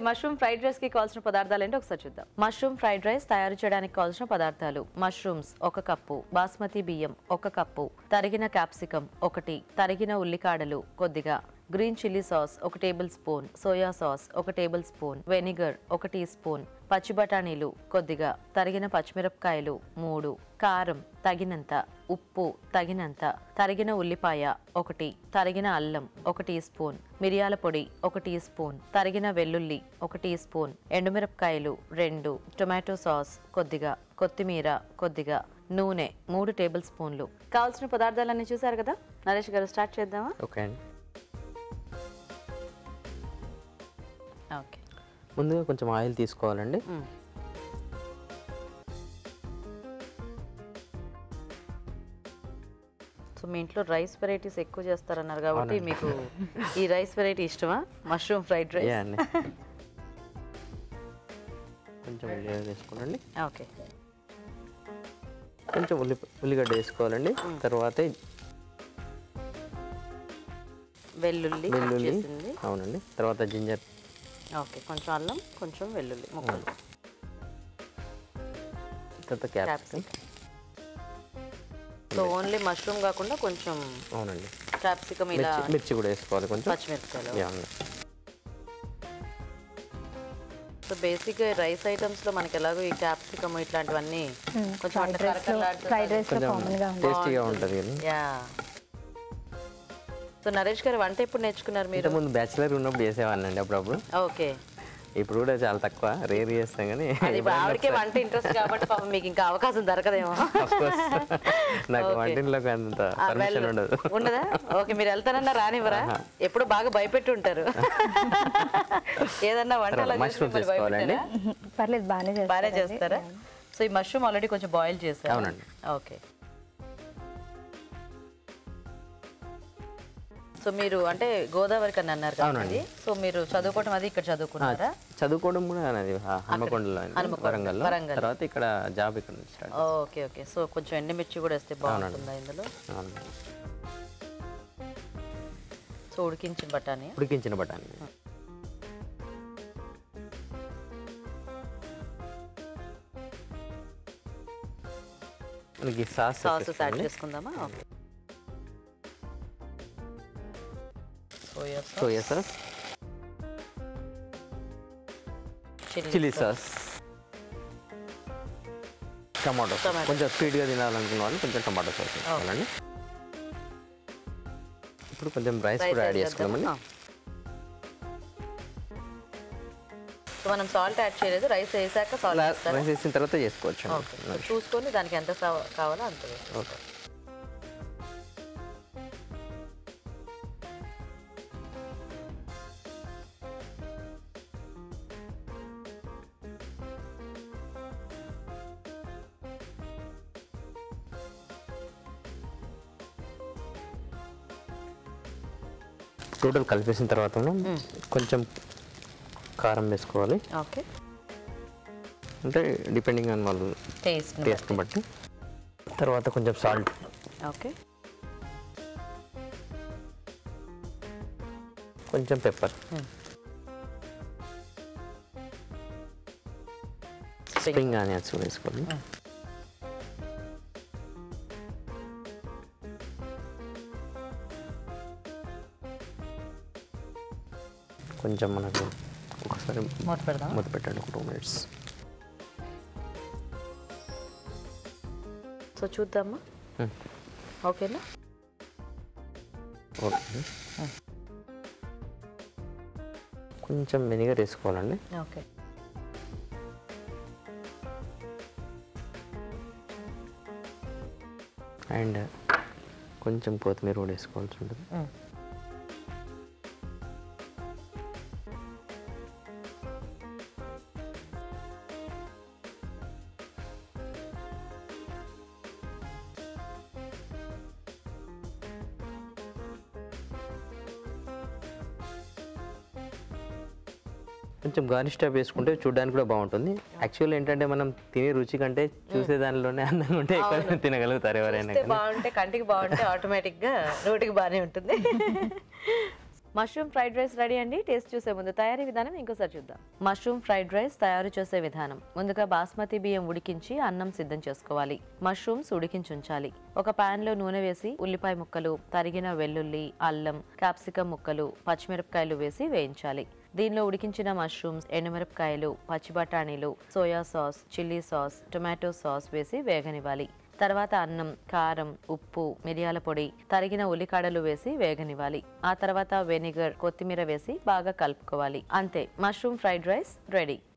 Mushroom fried rice కి కావాల్సిన పదార్థాలు ఏంటో ఒకసారి చూద్దాం మష్రూమ్ ఫ్రైడ్ రైస్ తయారు చేయడానికి కావాల్సిన పదార్థాలు మష్రూమ్స్ ఒక కప్పు బాస్మతి బియ్యం ఒక కప్పు తరిగిన క్యాప్సికం ఒకటి తరిగిన ఉల్లికాడలు కొద్దిగా గ్రీన్ చిల్లీ సాస్ ఒక టేబుల్ స్పూన్ సోయా సాస్ ఒక టేబుల్ స్పూన్ వెనిగర్ ఒక టీ స్పూన్ పచ్చి బఠానీలు కొద్దిగా తరిగిన పచ్చిమిరపకాయలు మూడు కారం తగినంత ఉప్పు తగినంత తరిగిన ఉల్లిపాయ ఒకటి తరిగిన అల్లం ఒక టీ స్పూన్ మిరియాల పొడి ఒక టీ స్పూన్ తరిగిన వెల్లుల్లి ఒక టీ స్పూన్ ఎండుమిరపకాయలు రెండు టొమాటో సాస్ కొద్దిగా కొత్తిమీర కొద్దిగా నూనె మూడు టేబుల్ స్పూన్లు కావాల్సిన పదార్థాలన్నీ చూసారు కదా నరేష్ గారు స్టార్ట్ చేద్దామా ఓకే అండి ఓకే ముందుగా కొంచెం ఆయిల్ తీసుకోవాలండి సో మీ ఇంట్లో రైస్ వెరైటీస్ ఎక్కువ చేస్తారన్నారు కాబట్టి మీకు ఈ రైస్ వెరైటీ ఇష్టమా మష్రూమ్ ఫ్రైడ్ యా రైస్ అండి కొంచెం ఉల్లిగడ్డ వేసుకోవాలండి ఓకే కొంచెం ఉల్లి ఉల్లిగడ్డ వేసుకోవాలండి తర్వాత వెల్లుల్లి cut వెల్లుల్లి చేసింది అవునండి తర్వాత జింజర్ ఓకే కొంచెం అల్లం కొంచెం వెల్లుల్లి ముక్కలు తర్వాత క్యాప్సికమ్ సో ఓన్లీ మష్రూమ్ కాకుండా కొంచెం అవునండి క్యాప్సికమ్ ఇలా మిర్చి మిర్చి కూడా వేసుకోవాలి కొంచెం పచ్చిమిరపకాయలు యా అండి సో బేసిక్గా రైస్ ఐటమ్స్ లో మనకి ఎలాగో ఈ క్యాప్సికమ్ ఇట్లాంటివన్నీ కొంచెం అట్లా ఫ్రైడ్ రైస్ లో కరకరలాడుతూ ఫ్రైడ్ రైస్ లో కొంచెం కామన్ గా ఉంటుంది టేస్టీగా ఉంటుంది కదా యా సో నరేష్ గారు వంట ఎప్పుడు నేర్చుకున్నారు మీరు ఇంతకుముందు బ్యాచిలర్ ఉన్నప్పుడు చేసేవాడిని అండి అప్పుడప్పుడు ఓకే ఇప్పుడు కూడా చాలా తక్కువ రేర్ చేస్తాం కానీ అది ఇప్పుడు ఆవిడకే వంట ఇంట్రెస్ట్ కాబట్టి పాపం మీకు ఇంకా అవకాశం దొరకదేమో of course. నాకు Okay. వంటింట్లోకి అంత ఆ, పర్మిషన్ వెళ్ళు. ఉండదు ఉండదా ఓకే మీరు వెళ్తానన్నా రానివ్వరా ఎప్పుడు బాగా భయపెట్టి ఉంటారు ఏదన్నా వంట తర్వాత అలా చేసి mushrooms మిమ్మల్ని వేసుకోవాలండి. భయపెట్టారా? పర్లేదు బాగానే బాగానే చేస్తారండి. చేస్తారా సో ఈ మష్రూమ్ ఆల్రెడీ కొంచెం బాయిల్ చేస్తారు అవునండి. ఓకే సో మీరు అంటే గోదావరి కన్నా అన్నారు కదా అవునండి. ఇది. సో మీరు చదువుకోవటం అది ఇక్కడ చదువుకున్నారా చదువుకోవడం కూడా నాది హ- హన్మకొండలో అండి, హన్మకొండ, వరంగల్లో వరంగల్. తర్వాత ఇక్కడ జాబ్ ఇక్కడ నుంచి స్టార్ట్ ఓకే ఓకే సో కొంచెం ఎండుమిర్చి కూడా వేస్తే బాగుంటుందా ఇందులో అవునండి. సో ఉడికించిన బఠానీ ఉడికించిన బఠానీ మనకి సాస్ సాసెస్ యాడ్ వచ్చేస్తుంది. చేసుకుందామా okay soya soya sauce chilli chilli sauce tomato sauce tomato. కొంచెం స్వీట్గా తినాలనుకున్న వాళ్ళు కొంచెం టమాటో సాస్ వేసుకోవాలండి ఇప్పుడు కొంచెం రైస్ కూడా యాడ్ చేసుకుందామండి సో మనం సాల్ట్ యాడ్ చేయలేదు రైస్ వేసాక సాల్ట్ వేస్తారా రైస్ వేసిన తర్వాత చేసుకోవచ్చు ఓకే సో చూసుకొని దానికి ఎంత కావ- కావాలో అంత వేసుకోవాలి. ఓకే టోటల్ కలిపేసిన తర్వాత కొంచెం కారం వేసుకోవాలి ఓకే అంటే డిపెండింగ్ ఆన్ వాళ్ళు టేస్ట్ టేస్ట్ని బట్టి తర్వాత కొంచెం సాల్ట్ ఓకే కొంచెం పెప్పర్ స్ప్రింగ్ ఆనియన్స్ కూడా వేసుకోవాలి కొంచెం మనకు ఒకసారి మూత పెడదాం మూత పెట్టండి ఒక టూ మినిట్స్ సో చూద్దామా ఓకేనా ఓకే కొంచెం వెనిగర్ వేసుకోవాలండి ఓకే అండ్ కొంచెం కొత్తిమీర కూడా వేసుకోవాల్సి ఉంటుంది కొంచెం గార్నిష్ టైప్ వేసుకుంటే చూడడానికి కూడా బాగుంటుంది యాక్చువల్ ఏంటంటే మనం తినే రుచి కంటే చూసే దానిలోనే అందంగా ఉంటే ఎక్కువ తినగలుగుతారు ఎవరైనా చూస్తే కానీ బాగుంటే కంటికి బాగుంటే ఆటోమేటిక్ గా నోటికి బాగానే ఉంటుంది మష్రూమ్ ఫ్రైడ్ రైస్ రెడీ అండి టేస్ట్ చూసే ముందు తయారీ విధానం ఇంకోసారి చూద్దాం మష్రూమ్ ఫ్రైడ్ రైస్ తయారు చేసే విధానం ముందుగా బాస్మతి బియ్యం ఉడికించి అన్నం సిద్ధం చేసుకోవాలి మష్రూమ్స్ ఉడికించి ఉంచాలి ఒక పాన్ లో నూనె వేసి ఉల్లిపాయ ముక్కలు తరిగిన వెల్లుల్లి అల్లం క్యాప్సికం ముక్కలు పచ్చిమిరపకాయలు వేసి వేయించాలి దీనిలో ఉడికించిన మష్రూమ్స్ ఎండుమిరపకాయలు పచ్చి బఠానీలు soya sauce chilli sauce tomato sauce వేసి వేగనివ్వాలి తర్వాత అన్నం కారం ఉప్పు మిరియాల పొడి తరిగిన ఉల్లికాడలు వేసి వేగనివ్వాలి ఆ తర్వాత వెనిగర్ కొత్తిమీర వేసి బాగా కలుపుకోవాలి అంతే మష్రూమ్ ఫ్రైడ్ రైస్ రెడీ